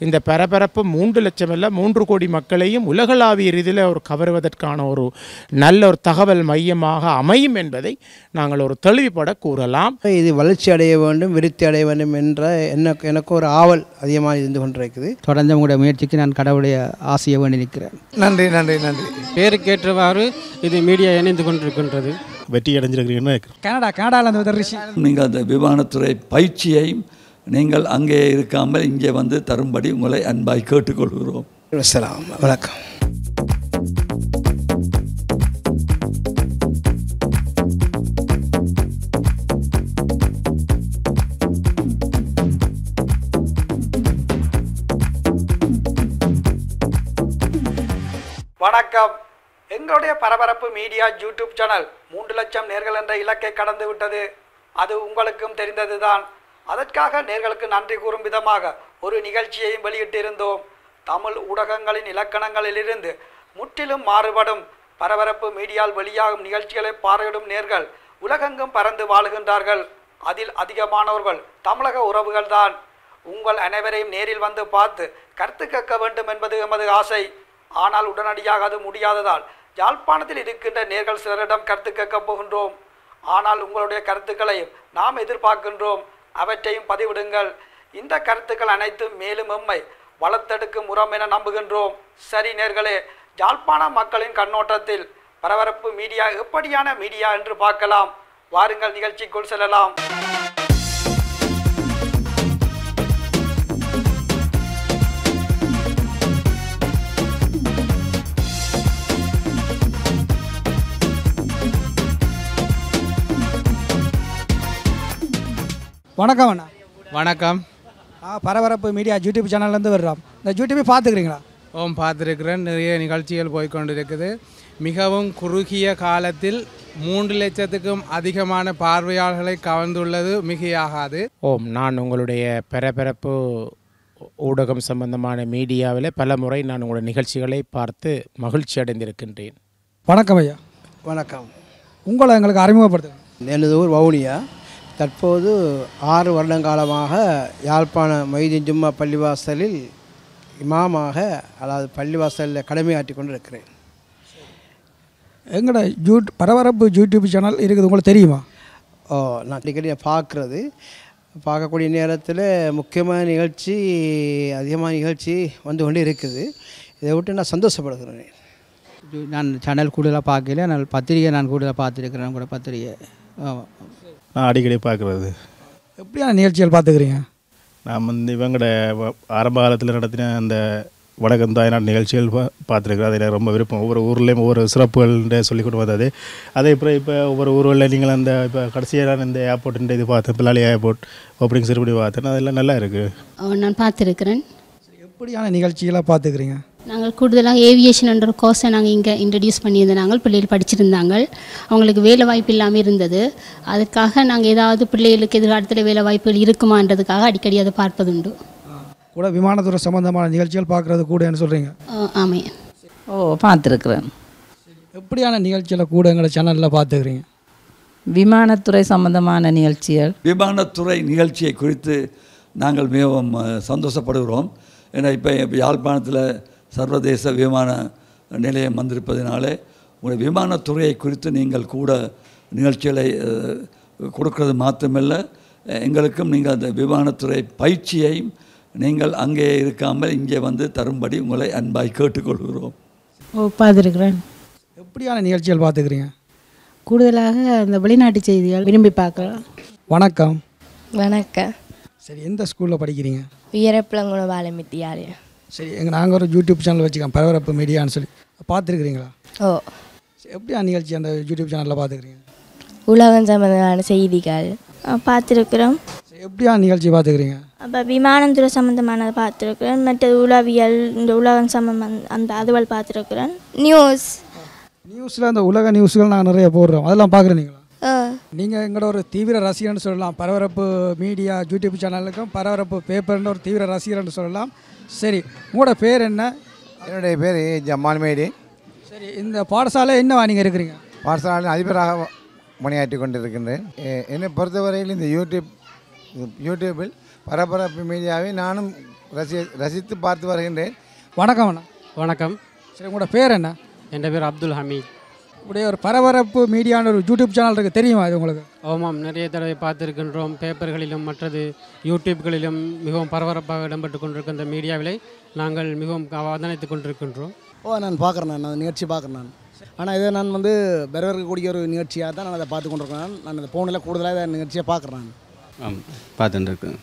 இந்த பரபரப்பு மூன்று லட்சம் அல்ல மூன்று கோடி மக்களையும் உலகளாவிய ரீதியில் ஒரு கவருவதற்கான ஒரு நல்ல ஒரு தகவல் மையமாக அமையும் என்பதை நாங்கள் ஒரு தெளிவுபட கூறலாம் இது வளர்ச்சி அடைய வேண்டும் விருத்தி அடைய வேண்டும் என்ற எனக்கு எனக்கு ஒரு ஆவல் அதிகமாக இருந்து கொண்டிருக்குது தொடர்ந்து உங்களுடைய முயற்சிக்கு நான் கடவுளுடைய ஆசையை வேண்டி நிற்கிறேன் நன்றி நன்றி நன்றி பேருக்கேற்றவாறு இது மீடியா இணைந்து கொண்டிருக்கின்றது வெற்றி அடைஞ்சிருக்கிறீங்கன்னு கனடா கனடாவில் அந்த ரிஷி நீங்கள் அந்த விமானத்துறை பயிற்சியையும் நீங்கள் அங்கே இருக்காமல் இங்கே வந்து தரும்படி உங்களை அன்பாய் கேட்டுக்கொள்கிறோம் அஸ்ஸலாம் வணக்கம் வணக்கம் எங்களுடைய பரபரப்பு மீடியா யூடியூப் சேனல் மூன்று லட்சம் நேர்கள் என்ற இலக்கை கடந்து விட்டது அது உங்களுக்கும் தெரிந்ததுதான் அதற்காக நேர்களுக்கு நன்றி கூறும் விதமாக ஒரு நிகழ்ச்சியையும் வெளியிட்டிருந்தோம் தமிழ் ஊடகங்களின் இலக்கணங்களிலிருந்து முற்றிலும் மாறுபடும் பரபரப்பு மீடியாவில் வெளியாகும் நிகழ்ச்சிகளை பார்வையிடும் நேர்கள் உலகெங்கும் பறந்து வாழுகின்றார்கள் அதில் அதிகமானவர்கள் தமிழக உறவுகள்தான் உங்கள் அனைவரையும் நேரில் வந்து பார்த்து கருத்து கேட்க வேண்டும் என்பது எமது ஆசை ஆனால் உடனடியாக அது முடியாததால் யாழ்ப்பாணத்தில் இருக்கின்ற நேர்கள் சிலரிடம் கருத்து கேட்கப் போகின்றோம் ஆனால் உங்களுடைய கருத்துக்களையும் நாம் எதிர்பார்க்கின்றோம் அவற்றையும் பதிவிடுங்கள் இந்த கருத்துக்கள் அனைத்தும் மேலும் எம்மை வளர்த்தெடுக்கும் உரம் என நம்புகின்றோம் சரி நேர்களே யாழ்ப்பாண மக்களின் கண்ணோட்டத்தில் பரபரப்பு மீடியா எப்படியான மீடியா என்று பார்க்கலாம் வாருங்கள் நிகழ்ச்சிக்குள் செல்லலாம் வணக்கம் அண்ணா வணக்கம் ஆ பரபரப்பு மீடியா யூடியூப் சேனல்லேருந்து வர்றோம் இந்த யூடியூப்பை பார்த்துக்கிறீங்களா ஓம் பார்த்துருக்கிறேன் நிறைய நிகழ்ச்சிகள் போய்க்கொண்டிருக்குது மிகவும் குறுகிய காலத்தில் மூன்று லட்சத்துக்கும் அதிகமான பார்வையாளர்களை கவர்ந்துள்ளது மிகையாகாது ஓம் நான் உங்களுடைய பரபரப்பு ஊடகம் சம்பந்தமான மீடியாவில் பல முறை நான் உங்களுடைய நிகழ்ச்சிகளை பார்த்து மகிழ்ச்சி அடைந்திருக்கின்றேன் வணக்கம் ஐயா வணக்கம் உங்களை எங்களுக்கு அறிமுகப்படுத்துங்க எனது ஊர் வவுனியா தற்போது ஆறு வருடங்காலமாக யாழ்ப்பாண மொய்தீன் ஜும்மா பள்ளிவாசலில் இமாமாக அதாவது பள்ளிவாசலில் கடமையாற்றி கொண்டு இருக்கிறேன் எங்களோட யூட் பரபரப்பு யூடியூப் சேனல் இருக்குது உங்களுக்கு தெரியுமா ஓ நான் அடிக்கடி பார்க்குறது பார்க்கக்கூடிய நேரத்தில் முக்கியமான நிகழ்ச்சி அதிகமான நிகழ்ச்சி வந்து கொண்டு இருக்குது இதை விட்டு நான் சந்தோஷப்படுகிறேன் இது நான் சேனல் கூடுதலாக பார்க்கல நான் பத்திரிகை நான் கூடுதலாக பார்த்துருக்கிறேன் கூட பத்திரிகை ஆமாம் நான் அடிக்கடி பார்க்குறது எப்படியான நிகழ்ச்சிகள் பார்த்துக்கிறீங்க நான் வந்து இவங்களோட வ- ஆரம்ப காலத்தில் நடத்தின அந்த வடக்கம் தாய்நாடு நிகழ்ச்சிகள் பா பார்த்துருக்குறேன் அதில் எனக்கு ரொம்ப விருப்பம் ஒவ்வொரு ஊர்லேயும் ஒவ்வொரு சிறப்புகள்ன்ற சொல்லி கொண்டு வந்தது அதே அப்புறம் இப்போ ஒவ்வொரு ஊர்களில் நீங்கள் அந்த இப்போ கடைசியாக நான் இந்த ஏர்போர்ட்டுன்ற இது பார்த்தேன் பிள்ளாளி ஏர்போர்ட் ஓப்பனிங் சிறுபடி பார்த்தேன் அதெல்லாம் நல்லா இருக்குது அஹ் நான் பார்த்துருக்கிறேன் எப்படியான நிகழ்ச்சிகளாக பார்த்துக்கிறீங்க நாங்கள் கூடுதலாக ஏவியேஷன் என்ற ஒரு கோர்ஸை நாங்கள் இங்கே இன்ட்ரடியூஸ் பண்ணியிருந்தோம் நாங்கள் பிள்ளைகள் படிச்சிருந்தாங்க அவங்களுக்கு வேலை வாய்ப்பு இல்லாமல் இருந்தது அதுக்காக நாங்கள் ஏதாவது பிள்ளைகளுக்கு எதிர்காலத்தில் வேலை வாய்ப்புகள் இருக்குமான்றதுக்காக அடிக்கடி அதை பார்ப்பதுண்டு கூட விமானத்துறை சம்பந்தமான நிகழ்ச்சிகள் பார்க்குறது கூடன்னு சொல்கிறீங்க அஹ் ஆமே ஓ பார்த்துருக்குறேன் எப்படியான நிகழ்ச்சிகளை கூட எங்களோட சேனலில் பார்த்துக்கிறீங்க விமானத்துறை சம்பந்தமான நிகழ்ச்சிகள் விமானத்துறை நிகழ்ச்சியை குறித்து நாங்கள் மிகவும் அஹ், சந்தோஷப்படுகிறோம் ஏன்னா இப்போ யாழ்ப்பாணத்தில் சர்வதேச விமான நிலையம் வந்திருப்பதினாலே உங்கள் விமானத்துறையை குறித்து நீங்கள் கூட நிகழ்ச்சிகளை அஹ், கொடுக்கிறது மாத்திரமல்ல அஹ், எங்களுக்கும் நீங்கள் அந்த விமானத்துறை பயிற்சியையும் நீங்கள் அங்கே இருக்காமல் இங்கே வந்து தரும்படி உங்களை அன்பாய் கேட்டுக்கொள்கிறோம் ஓ பார்த்துருக்குறேன் எப்படியான நிகழ்ச்சிகள் பார்த்துக்கிறீங்க கூடுதலாக இந்த வெளிநாட்டு செய்திகள் விரும்பி பார்க்கலாம் வணக்கம் வணக்கம் சரி எந்த ஸ்கூலில் படிக்கிறீங்க வீரப்பிளங்குளம் வாழை வித்தியாலயம் சரி எங்கள் நாங்கள் ஒரு யூடியூப் சேனல் வச்சுக்கோம் பரபரப்பு மீடியான்னு சொல்லி பார்த்துருக்குறீங்களா ஓ சரி, எப்படியான நிகழ்ச்சி அந்த யூடியூப் சேனலில் பார்த்துக்கிறீங்க உலகம் சம்பந்தமான செய்திகள் பார்த்துருக்குறோம் சரி எப்படியான நிகழ்ச்சி பார்த்துக்கிறீங்க அப்போ விமானத்துறை சம்மந்தமானதை பார்த்துருக்குறேன் மற்றது உளவியல் இந்த உலகம் சம்மந்தம் அந்த அதுவல் பார்த்துருக்குறேன் நியூஸ் நியூஸில் அந்த உலக நியூஸ்கள் நாங்கள் நிறைய போடுறோம் அதெல்லாம் பார்க்குறீங்களா ஆ நீங்கள் எங்களோட ஒரு தீவிர ரசிகர்னு சொல்லலாம் பரபரப்பு மீடியா யூடியூப் சேனலுக்கும் பரபரப்பு பேப்பர்ன்ற ஒரு தீவிர ரசிகர்னு சொல்லலாம் சரி உங்களோட பேர் என்ன என்னுடைய பேர் ஜமால் மேடி சரி இந்த பாடசாலை என்னவா நீங்கள் இருக்கிறீங்க பாடசாலையில் அதிபராக பணியாற்றி கொண்டிருக்கின்றேன் எ- என்னை பொறுத்தவரையில் இந்த யூடியூப் யூடியூப்பில் பரபரப்பு மீடியாவை நானும் ரசி ரசித்து பார்த்து வருகின்றேன் வணக்கம் அண்ணா வணக்கம் சரி உங்களோட பேர் என்ன என் பேர் அப்துல் ஹமீத் இப்படி ஒரு பரபரப்பு மீடியான ஒரு யூடியூப் சேனல் இருக்குது தெரியுமா இது உங்களுக்கு ஆமாம் நிறைய தடவை பார்த்திருக்கின்றோம் பேப்பர்களிலும் மற்றது யூடியூப்களிலும் மிகவும் பரபரப்பாக இடம்பெற்று கொண்டிருக்கின்ற இந்த மீடியாவிலை நாங்கள் மிகவும் அவதானித்துக் கொண்டிருக்கின்றோம் ஓ நான் பார்க்குறேன் நான் அந்த நிகழ்ச்சி பார்க்குறேன் நான் ஆனால் இதை நான் வந்து வரவேற்கக்கூடிய ஒரு நிகழ்ச்சியாக தான் நான் அதை பார்த்து கொண்டிருக்கேன் நான் அந்த ஃபோனில் கூடுதலாக இதை நிகழ்ச்சியை பார்க்குறேன் ஆம் பார்த்துட்டுருக்கேன்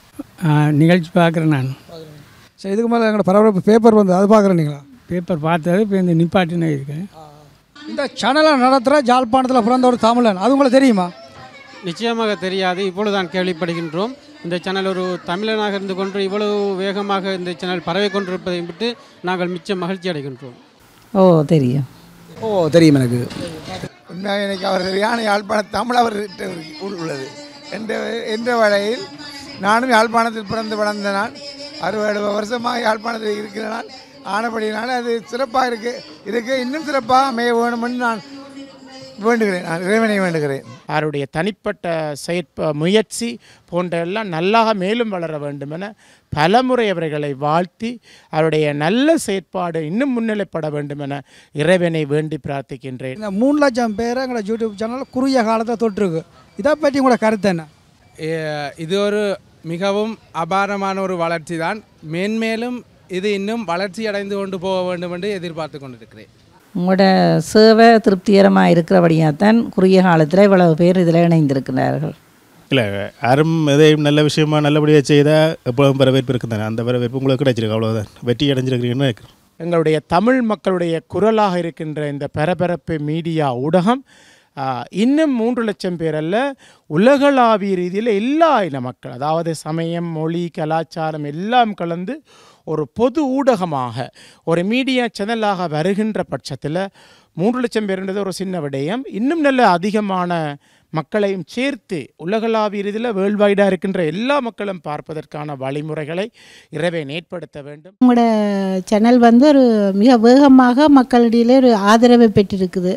நிகழ்ச்சி பார்க்குறேன் நான் சரி இதுக்கு மேலே எங்களோட பரபரப்பு பேப்பர் வந்து அது பார்க்குறீங்களா பேப்பர் பார்த்தது இப்போ இந்த நிப்பாட்டினே இருக்கேன் இந்த சேனலை நடத்துகிற ஜாழ்ப்பாணத்தில் பிறந்த ஒரு தமிழன் அது உங்களுக்கு தெரியுமா நிச்சயமாக தெரியாது இப்பொழுது தான் கேள்விப்படுகின்றோம் இந்த சேனல் ஒரு தமிழனாக இருந்து கொண்டு இவ்வளவு வேகமாக இந்த சேனல் பரவி கொண்டிருப்பதை விட்டு நாங்கள் மிச்ச மகிழ்ச்சி அடைகின்றோம் ஓ தெரியும் ஓ தெரியும் எனக்கு உண்மையாக எனக்கு அவர் சரியான யாழ்ப்பாண தமிழ் அவர் உள்ளது என்ற என்ற வகையில் நானும் யாழ்ப்பாணத்தில் பிறந்து வளர்ந்த நான் அறுபது வருஷமாக யாழ்ப்பாணத்தில் இருக்கிற நான் ஆனபடினால அது சிறப்பாக இருக்கு இருக்கு இன்னும் சிறப்பாக அமைய வேணும்னு நான் வேண்டுகிறேன் நான் இறைவனை வேண்டுகிறேன் அவருடைய தனிப்பட்ட செயற்ப முயற்சி போன்ற எல்லாம் நல்லாக மேலும் வளர வேண்டும் என பலமுறை அவர்களை வாழ்த்தி அவருடைய நல்ல செயற்பாடு இன்னும் முன்னிலைப்பட வேண்டும் என இறைவனை வேண்டி பிரார்த்திக்கின்றேன் இந்த மூணு லட்சம் பேர் எங்களோட யூடியூப் சேனல் குறுகிய காலத்தில் தொட்டிருக்கு இதை பற்றி உங்களோட கருத்து என்ன ஏ- இது ஒரு மிகவும் அபாரமான ஒரு வளர்ச்சி தான் மேன்மேலும் இது இன்னும் வளர்ச்சி அடைந்து கொண்டு போக வேண்டும் என்று எதிர்பார்த்து கொண்டிருக்கிறேன் உங்களோட சேவை திருப்திகரமாக இருக்கிறபடியாக தான் குறுகிய காலத்தில் இவ்வளவு பேர் இதில் இணைந்திருக்கிறார்கள் இல்லை யாரும் எதையும் நல்ல விஷயமா நல்லபடியாக செய்தால் எப்பொழுதும் வரவேற்பு இருக்குது தானே அந்த வரவேற்பு உங்களுக்கு கிடைச்சிருக்கு அவ்வளோதான் வெற்றி அடைஞ்சிருக்கிறீங்கன்னு நினைக்கிறேன் எங்களுடைய தமிழ் மக்களுடைய குரலாக இருக்கின்ற இந்த பரபரப்பு மீடியா ஊடகம் ஆ, இன்னும் மூன்று லட்சம் பேர் அல்ல உலகளாவிய ரீதியில் எல்லா இன மக்கள் அதாவது சமயம் மொழி கலாச்சாரம் எல்லாம் கலந்து ஒரு பொது ஊடகமாக ஒரு மீடியா சேனலாக வருகின்ற பட்சத்தில் மூன்று லட்சம் பேருன்றது ஒரு சின்ன விடயம் இன்னும் நல்ல அதிகமான மக்களையும் சேர்த்து உலகளாவிய ரீதியில் வேர்ல்ட் வைடாக இருக்கின்ற எல்லா மக்களும் பார்ப்பதற்கான வழிமுறைகளை இறைவன் ஏற்படுத்த வேண்டும் உங்களோட சேனல் வந்து ஒரு மிக வேகமாக மக்களிடையிலே ஒரு ஆதரவை பெற்றிருக்குது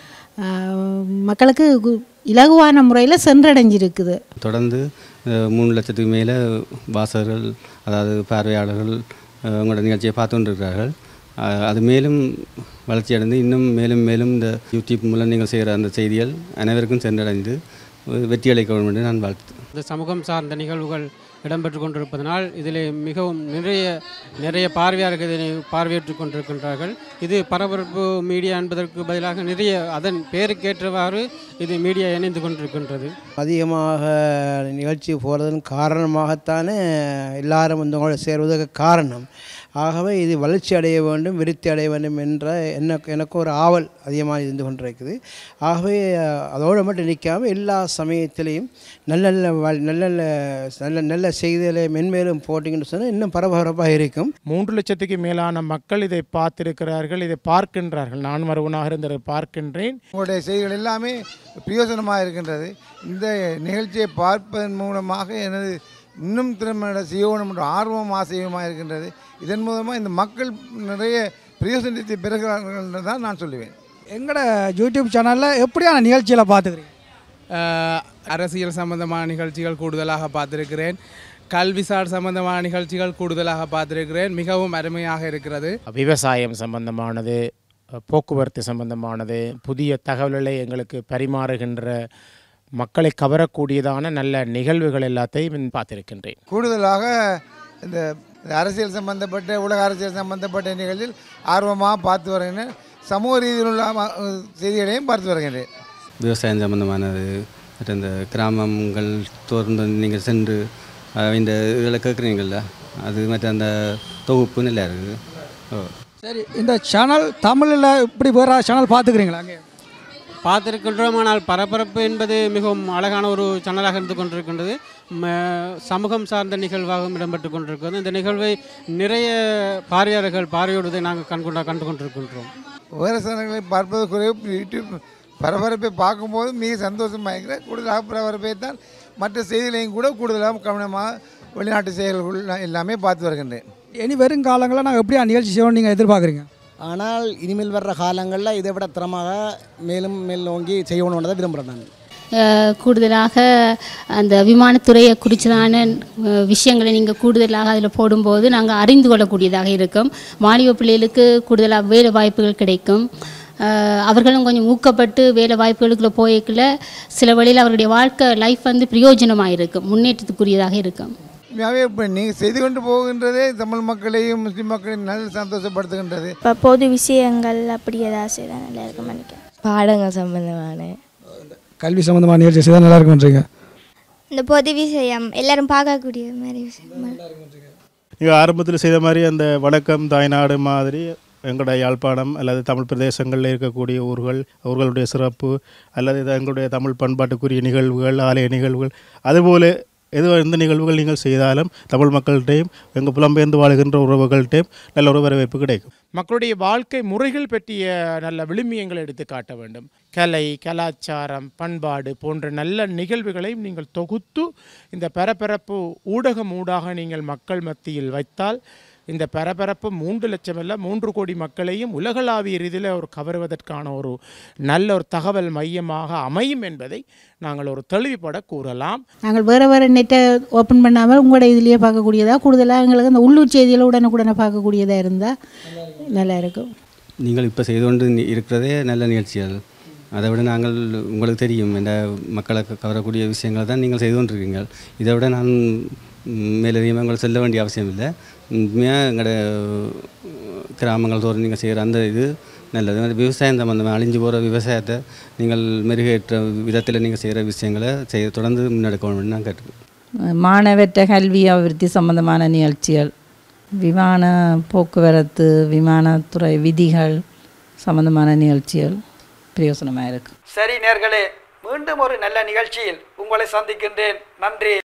ஆஹ் மக்களுக்கு கு- இலகுவான முறையில் சென்றடைஞ்சிருக்குது தொடர்ந்து அஹ், மூணு லட்சத்துக்கு மேலே வாசகர்கள் அதாவது பார்வையாளர்கள் அஹ், உங்களோட நிகழ்ச்சியை பார்த்து கொண்டிருக்கிறார்கள் அஹ், அது மேலும் வளர்ச்சி அடைந்து இன்னும் மேலும் மேலும் இந்த யூடியூப் மூலம் நீங்கள் செய்கிற அந்த செய்திகள் அனைவருக்கும் சென்றடைந்து ஒரு வெற்றி அளிக்க வேண்டும் என்று நான் வாழ்த்து இந்த சமூகம் சார்ந்த நிகழ்வுகள் இடம்பெற்று கொண்டிருப்பதனால் இதில் மிகவும் நிறைய நிறைய பார்வையாளர்கள் இதனை பார்வையிட்டுக் கொண்டிருக்கின்றார்கள் இது பரபரப்பு மீடியா என்பதற்கு பதிலாக நிறைய அதன் பேருக்கேற்றவாறு இது மீடியா இணைந்து கொண்டிருக்கின்றது அதிகமாக நிகழ்ச்சி போகிறதன் காரணமாகத்தானே எல்லாரும் வந்து உங்களோட சேர்வதற்கு காரணம் ஆகவே இது வளர்ச்சி அடைய வேண்டும் விருத்தி அடைய வேண்டும் என்ற எனக்கு எனக்கு ஒரு ஆவல் அதிகமாக இருந்து கொண்டிருக்குது ஆகவே அஹ், அதோடு மட்டும் நிற்காமல் எல்லா சமயத்திலையும் நல்ல நல்ல வ- நல்ல நல்ல நல்ல நல்ல செய்திகளை மென்மேலும் போட்டிங்கன்னு சொன்னால் இன்னும் பரபரப்பாக இருக்கும் மூன்று லட்சத்துக்கு மேலான மக்கள் இதை பார்த்திருக்கிறார்கள் இதை பார்க்கின்றார்கள் நான் ஒருவனாக இருந்ததை பார்க்கின்றேன் உங்களுடைய செய்திகள் எல்லாமே பிரயோஜனமாக இருக்கின்றது இந்த நிகழ்ச்சியை பார்ப்பதன் மூலமாக எனது இன்னும் திறமையோட செய்யணும் என்ற ஆர்வம் ஆசையுமாக இருக்கின்றது இதன் மூலமாக இந்த மக்கள் நிறைய பிரயோஜனத்தை பெறுகிறார்கள் என்று தான் நான் சொல்லுவேன் எங்களோட யூடியூப் சேனலில் எப்படியான நிகழ்ச்சிகளை பார்த்துக்கிறீங்க அஹ், அரசியல் சம்பந்தமான நிகழ்ச்சிகள் கூடுதலாக பார்த்திருக்கிறேன் கல்விசார் சம்பந்தமான நிகழ்ச்சிகள் கூடுதலாக பார்த்திருக்கிறேன் மிகவும் அருமையாக இருக்கிறது விவசாயம் சம்பந்தமானது போக்குவரத்து சம்பந்தமானது புதிய தகவல்களை எங்களுக்கு பரிமாறுகின்ற மக்களை கவரக்கூடியதான நல்ல நிகழ்வுகள் எல்லாத்தையும் பார்த்திருக்கின்றேன் கூடுதலாக இந்த அரசியல் சம்பந்தப்பட்ட உலக அரசியல் சம்பந்தப்பட்ட நிகழ்ச்சியில் ஆர்வமாக பார்த்து வருகின்றேன் சமூக ரீதியில் உள்ள ம- செய்திகளையும் பார்த்து வருகின்றேன் விவசாயம் சம்பந்தமானது மற்ற இந்த கிராமங்கள் தோர்ந்து நீங்கள் சென்று அஹ், இந்த இதில் கேட்குறீங்கள அது மற்ற அந்த தொகுப்பு நல்லா இருக்குது ஓ சரி இந்த சேனல் தமிழில் இப்படி வேறு சேனல் பார்த்துக்கிறீங்களா அங்கே பார்த்திருக்கின்றோம் ஆனால் பரபரப்பு என்பது மிகவும் அழகான ஒரு சேனலாக இருந்து கொண்டிருக்கின்றது ம- சமூகம் சார்ந்த நிகழ்வாகவும் இடம்பெற்று கொண்டிருக்கிறது இந்த நிகழ்வை நிறைய பார்வையாளர்கள் பார்வையிடுவதை நாங்கள் கண்கொண்டா கண்டு கொண்டிருக்கின்றோம் வேறு சேனல்களை பார்ப்பது குறைவு யூடியூப் பரபரப்பை பார்க்கும்போது மிக சந்தோஷமாக இருக்கிறேன் கூடுதலாக பரபரப்பை தான் மற்ற செய்திகளையும் கூட கூடுதலாக கவனமாக வெளிநாட்டு செய்திகள் நான் எல்லாமே பார்த்து வருகின்றேன் இனி வரும் காலங்களில் நாங்கள் எப்படியா நிகழ்ச்சி செய்யணும்னு நீங்கள் எதிர்பார்க்குறீங்க ஆனால் இனிமேல் வர்ற காலங்களில் இதை விட திறமாக மேலும் மேல் நோங்கி செய்யணுன்றதை விரும்புகிறேன் நான் அஹ், கூடுதலாக அந்த விமானத்துறையை குறித்ததான அஹ், விஷயங்களை நீங்கள் கூடுதலாக அதில் போடும்போது நாங்கள் அறிந்து கொள்ளக்கூடியதாக இருக்கும் மாணவ பிள்ளைகளுக்கு கூடுதலாக வேலை வாய்ப்புகள் கிடைக்கும் அஹ், அவர்களும் கொஞ்சம் ஊக்கப்பட்டு வேலை வாய்ப்புகளுக்குள்ள போய்க்குள்ள சில வழியில் அவருடைய வாழ்க்கை லைஃப் வந்து பிரயோஜனமாக இருக்கும் முன்னேற்றத்துக்குரியதாக இருக்கும் உண்மையாகவே இப்போ நீங்கள் செய்து கொண்டு போகின்றதே தமிழ் மக்களையும் முஸ்லீம் மக்களையும் நல்ல சந்தோஷப்படுத்துகின்றது இப்போ பொது விஷயங்கள் அப்படி ஏதாவது செய்தால் நல்லா இருக்கும் நினைக்கிறேன் பாடங்கள் சம்பந்தமான கல்வி சம்மந்தமான நிகழ்ச்சி செய்தால் நல்லா இருக்கும்ன்றீங்க இந்த பொது விஷயம் எல்லாரும் பார்க்கக்கூடிய மாதிரி விஷயம் நீங்கள் ஆரம்பத்தில் செய்த மாதிரி அந்த வணக்கம் தாய்நாடு மாதிரி எங்களுடைய யாழ்ப்பாணம் அல்லது தமிழ் பிரதேசங்களில் இருக்கக்கூடிய ஊர்கள் அவர்களுடைய சிறப்பு அல்லது இது எங்களுடைய தமிழ் பண்பாட்டுக்குரிய நிகழ்வுகள் ஆலய நிகழ்வுகள் அதுபோல எது எந்த நிகழ்வுகள் நீங்கள் செய்தாலும் தமிழ் மக்கள்கிட்டையும் எங்கள் புலம்பெயர்ந்து வாழ்கின்ற உறவுகள்கிட்டையும் நல்ல ஒரு வரவேற்பு கிடைக்கும் மக்களுடைய வாழ்க்கை முறைகள் பற்றிய நல்ல விழுமியங்களை எடுத்து காட்ட வேண்டும் கலை கலாச்சாரம் பண்பாடு போன்ற நல்ல நிகழ்வுகளையும் நீங்கள் தொகுத்து இந்த பரபரப்பு ஊடகம் ஊடாக நீங்கள் மக்கள் மத்தியில் வைத்தால் இந்த பரபரப்பு மூன்று லட்சம் அல்ல மூன்று கோடி மக்களையும் உலகளாவிய ரீதியில் ஒரு கவருவதற்கான ஒரு நல்ல ஒரு தகவல் மையமாக அமையும் என்பதை நாங்கள் ஒரு தெளிவுபட கூறலாம் நாங்கள் வேறு வேறு நெட்டை ஓப்பன் பண்ணாமல் உங்களோட இதுலேயே பார்க்கக்கூடியதாக கூடுதலாக எங்களுக்கு அந்த உள்ளூர் செய்திகளை உடனுக்குடனே பார்க்கக்கூடியதாக இருந்தால் நல்லா இருக்கும் நீங்கள் இப்போ செய்து கொண்டு நி- இருக்கிறதே நல்ல நிகழ்ச்சிகள் அதை விட நாங்கள் உங்களுக்கு தெரியும் இந்த மக்களை க- கவரக்கூடிய விஷயங்களை தான் நீங்கள் செய்து கொண்டிருக்கீங்க இதை விட நான் ம், மேலதிகமாக உங்களை சொல்ல வேண்டிய அவசியம் இல்லை உண்மையாக எங்களோட கிராமங்கள் தோறும் நீங்கள் செய்கிற அந்த இது நல்லது அந்த விவசாயம் சம்மந்தமாக அழிஞ்சு போகிற விவசாயத்தை நீங்கள் மெருகேற்ற விதத்தில் நீங்கள் செய்கிற விஷயங்களை செய்ய தொடர்ந்து முன்னெடுக்க வேணும்னு நான் கேட்டுக்கிறேன் மாணவற்ற கல்வி அபிவிருத்தி சம்பந்தமான நிகழ்ச்சிகள் விமான போக்குவரத்து விமானத்துறை விதிகள் சம்பந்தமான நிகழ்ச்சிகள் பிரயோசனமாக இருக்குது சரி நேர்களே மீண்டும் ஒரு நல்ல நிகழ்ச்சியில் உங்களை சந்திக்கின்றேன் நன்றி